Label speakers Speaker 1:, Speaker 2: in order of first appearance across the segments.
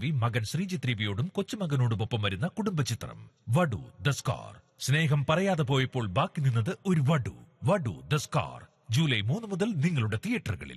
Speaker 1: രേവതി മകൻ ശ്രീജിത്ത് രവിയോടും കൊച്ചുമകനോടുമൊപ്പം വരുന്ന കുടുംബചിത്രം വടു ദ സ്കാർ സ്നേഹം പറയാതെ പോയപ്പോൾ ബാക്കി നിന്നത് ഒരു വടു വടു ദ സ്കാർ ജൂലൈ മൂന്ന് മുതൽ നിങ്ങളുടെ തിയേറ്ററുകളിൽ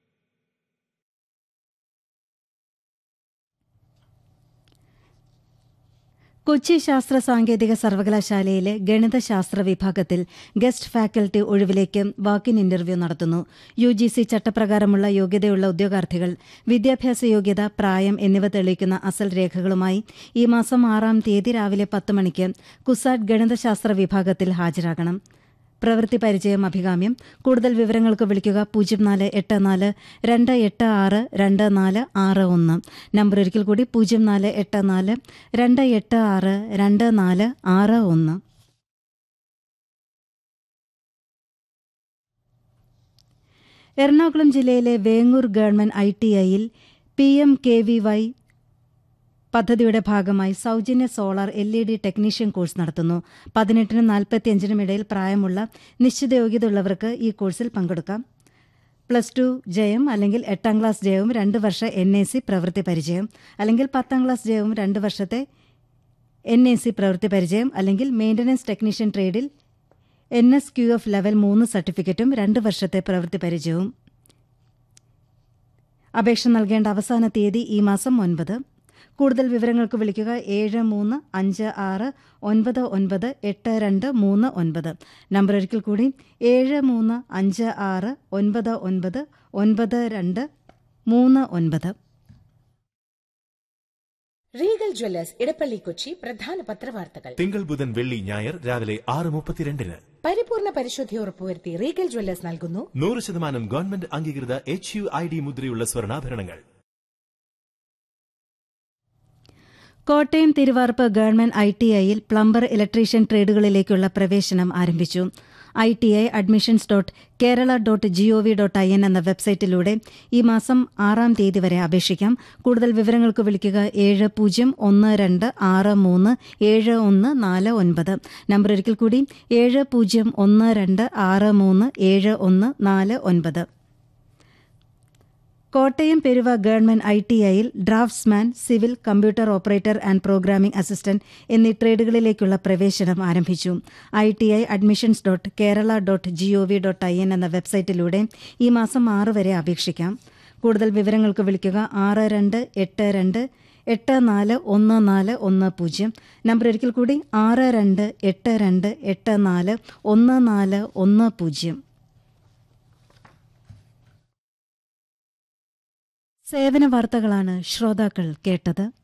Speaker 2: കൊച്ചി ശാസ്ത്ര സാങ്കേതിക സർവകലാശാലയിലെ ഗണിതശാസ്ത്ര വിഭാഗത്തിൽ ഗസ്റ്റ് ഫാക്കൽറ്റി ഒഴിവിലേക്ക് വാക്കിൻ ഇന്റർവ്യൂ നടത്തുന്നു യു ജി സി ചട്ടപ്രകാരമുള്ള യോഗ്യതയുള്ള ഉദ്യോഗാർത്ഥികൾ വിദ്യാഭ്യാസ യോഗ്യത പ്രായം എന്നിവ തെളിയിക്കുന്ന അസൽ രേഖകളുമായി ഈ മാസം ആറാം തീയതി രാവിലെ പത്ത് മണിക്ക് കുസാറ്റ് ഗണിതശാസ്ത്ര വിഭാഗത്തിൽ ഹാജരാകണം പ്രവൃത്തി പരിചയം അഭികാമ്യം കൂടുതൽ വിവരങ്ങൾക്ക് വിളിക്കുക പൂജ്യം നാല് എട്ട് നാല് രണ്ട് എട്ട് ആറ് രണ്ട് നാല് ആറ് ഒന്ന് നമ്പർ ഒരിക്കൽ കൂടി പൂജ്യം നാല് എട്ട് നാല് രണ്ട് എട്ട് ആറ് രണ്ട് നാല് ആറ് ഒന്ന് എറണാകുളം ജില്ലയിലെ വേങ്ങൂർ ഗവൺമെന്റ് ഐ ടി ഐയിൽ P M K V Y പദ്ധതിയുടെ ഭാഗമായി സൗജന്യ solar L E D technician course നടത്തുന്നു പതിനെട്ടിനും നാൽപ്പത്തിയഞ്ചിനും ഇടയിൽ പ്രായമുള്ള നിശ്ചിത യോഗ്യതയുള്ളവർക്ക് ഈ കോഴ്സിൽ പങ്കെടുക്കാം പ്ലസ് ടു ജയം അല്ലെങ്കിൽ എട്ടാം ക്ലാസ് ജയവും രണ്ട് വർഷ എൻ എ സി പ്രവൃത്തി പരിചയം അല്ലെങ്കിൽ പത്താം ക്ലാസ് ജയവും രണ്ട് വർഷത്തെ എൻ എ സി പ്രവൃത്തി പരിചയം അല്ലെങ്കിൽ മെയിൻ്റനൻസ് ടെക്നീഷ്യൻ ട്രേഡിൽ N S Q F level മൂന്ന് സർട്ടിഫിക്കറ്റും രണ്ട് വർഷത്തെ പ്രവൃത്തി പരിചയവും അപേക്ഷ നൽകേണ്ട അവസാന തീയതി ഈ മാസം ഒൻപത് കൂടുതൽ വിവരങ്ങൾക്ക് വിളിക്കുക ഏഴ് മൂന്ന് അഞ്ച് ആറ് ഒൻപത് ഒൻപത് എട്ട് രണ്ട് മൂന്ന് ഒൻപത് നമ്പർ ഒരിക്കൽ കൂടി ഏഴ് മൂന്ന് അഞ്ച് ആറ് ഒൻപത് ഒൻപത് ഒൻപത് രണ്ട് മൂന്ന് ഒൻപത്
Speaker 3: റീഗൽ ജ്വല്ലേഴ്സ് ഇടപ്പള്ളി കൊച്ചി പ്രധാന പത്രവാർത്തകൾ
Speaker 4: തിങ്കൾ ബുധൻ വെള്ളി ഞായർ രാവിലെ ആറ് മുപ്പത്തിരണ്ടിന്
Speaker 3: പരിപൂർണ പരിശുദ്ധി ഉറപ്പുവരുത്തി റീഗൽ ജ്വല്ലേഴ്സ് നൽകുന്നു
Speaker 4: നൂറ് ശതമാനം ഗവൺമെന്റ് അംഗീകൃത എച്ച് യു ഐ ഡി മുദ്രയുള്ള സ്വർണ്ണാഭരണങ്ങൾ
Speaker 2: Kottayam Thiruvarppu government I T ഐയിൽ പ്ലംബർ ഇലക്ട്രീഷ്യൻ ട്രേഡുകളിലേക്കുള്ള പ്രവേശനം ആരംഭിച്ചു I T I admissions dot Kerala dot G O V dot I N എന്ന വെബ്സൈറ്റിലൂടെ ഈ മാസം ആറാം തീയതി വരെ അപേക്ഷിക്കാം കൂടുതൽ വിവരങ്ങൾക്ക് വിളിക്കുക ഏഴ് പൂജ്യം ഒന്ന് രണ്ട് ആറ് മൂന്ന് ഏഴ് ഒന്ന് നാല് ഒൻപത് നമ്പർ ഒരിക്കൽ കൂടി ഏഴ് പൂജ്യം ഒന്ന് രണ്ട് ആറ് മൂന്ന് ഏഴ് ഒന്ന് നാല് ഒൻപത് Kottayam Peruva government I T ഐയിൽ draftsman civil computer operator and programming assistant എന്നീ ട്രേഡുകളിലേക്കുള്ള പ്രവേശനം ആരംഭിച്ചു I T I admissions dot Kerala dot G O V dot I N എന്ന വെബ്സൈറ്റിലൂടെ ഈ മാസം ആറ് വരെ അപേക്ഷിക്കാം കൂടുതൽ വിവരങ്ങൾക്ക് വിളിക്കുക ആറ് രണ്ട് എട്ട് രണ്ട് എട്ട് നാല് ഒന്ന് നാല് ഒന്ന് പൂജ്യം നമ്പർ ഒരിക്കൽ കൂടി ആറ് രണ്ട് എട്ട് രണ്ട് എട്ട് നാല് ഒന്ന് നാല് ഒന്ന് പൂജ്യം സേവന വാർത്തകളാണ് ശ്രോതാക്കൾ കേട്ടത്